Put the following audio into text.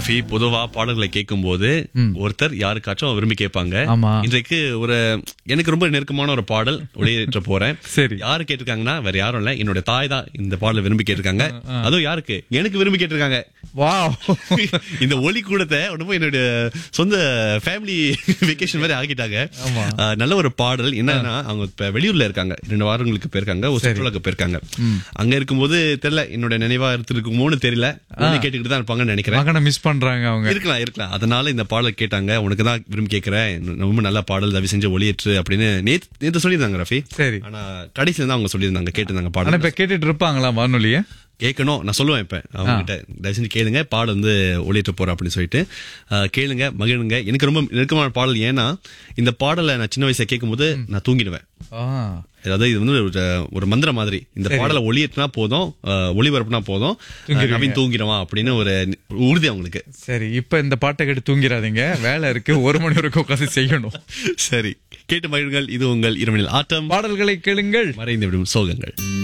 ரஃபி பொதுவா பாடல்களை கேட்கும் போது ஒருத்தர் யாருக்காச்சும் விரும்பி கேட்பாங்க ஆமா. இன்றைக்கு ஒரு எனக்கு ரொம்ப நெருக்கமான ஒரு பாடல் ஒளியேற்ற போறேன் சரி. யாரு கேட்டிருக்காங்கன்னா வேற யாரும் இல்ல என்னோட தாய் தான் இந்த பாடலை விரும்பி கேட்டிருக்காங்க அதுவும் யாருக்கு எனக்கு விரும்பி கேட்டிருக்காங்க வாவ் இந்த ஒலி கூடத்தை ஒண்ணுமோ என்னுடைய சொந்த ஃபேமிலி வெக்கேஷன் மாதிரி ஆக்கிட்டாங்க ஆமா. ஆஹ் நல்ல ஒரு பாடல் என்னன்னா அவங்க இப்ப வெளியூர்ல இருக்காங்க ரெண்டு வாரங்களுக்கு போயிருக்காங்க ஒரு சுற்றுலாக்கு போயிருக்காங்க அங்க இருக்கும்போது தெரியல என்னோட நினைவா இருக்குமோன்னு தெரியல ஒலி கேட்டுக்கிட்டு தான் இருப்பாங்கன்னு நினைக்கிறேன் மகனை மிஸ் பண்றாங்க அவங்க இருக்கலாம் இருக்கலாம் அதனால இந்த பாடல் கேட்டாங்க உனக்கு தான் விரும்பி கேட்கிறேன் ரொம்ப நல்ல பாடல் தவி செஞ்சு ஒளியேற்று அப்படின்னு நேத்து நேத்து சொல்லியிருந்தாங்க ரஃபி சரி ஆனா கடைசியில தான் அவங்க சொல்லியிருந்தாங்க கேட்டிருந்தாங்க ஆனா பாடல் இப்ப கேட்டுட்டு இருப்பாங்களா வானொலிய கேட்கணும் நான் சொல்லுவேன் இப்ப அவங்க கிட்ட தயவு செஞ்சு கேளுங்க பாடல் வந்து ஒளியிட்டு போறேன் அப்படின்னு சொல்லிட்டு அஹ், கேளுங்க மகிழுங்க எனக்கு ரொம்ப நெருக்கமான பாடல் ஏன்னா இந்த பாடலை நான் சின்ன வயசுல கேட்கும்போது நான் தூங்கிடுவேன் ஆ, அதாவது இது வந்து ஒரு ஒரு மந்திரம் மாதிரி இந்த பாடலை ஒளியேற்றினா போதும் அஹ், ஒளிபரப்புனா போதும் அஹ், நவீன் தூங்கிடுவான் அப்படின்னு ஒரு உறுதி அவங்களுக்கு சரி இப்ப இந்த பாட்டை கேட்டு தூங்கிடாதீங்க வேலை இருக்கு ஒரு மணி வரைக்கும் உட்காந்து செய்யணும் சரி கேட்டு மகிழுங்கள் இது உங்கள் இரவனில் ஆட்டம் பாடல்களை கேளுங்கள் மறைந்து விடும் சோகங்கள்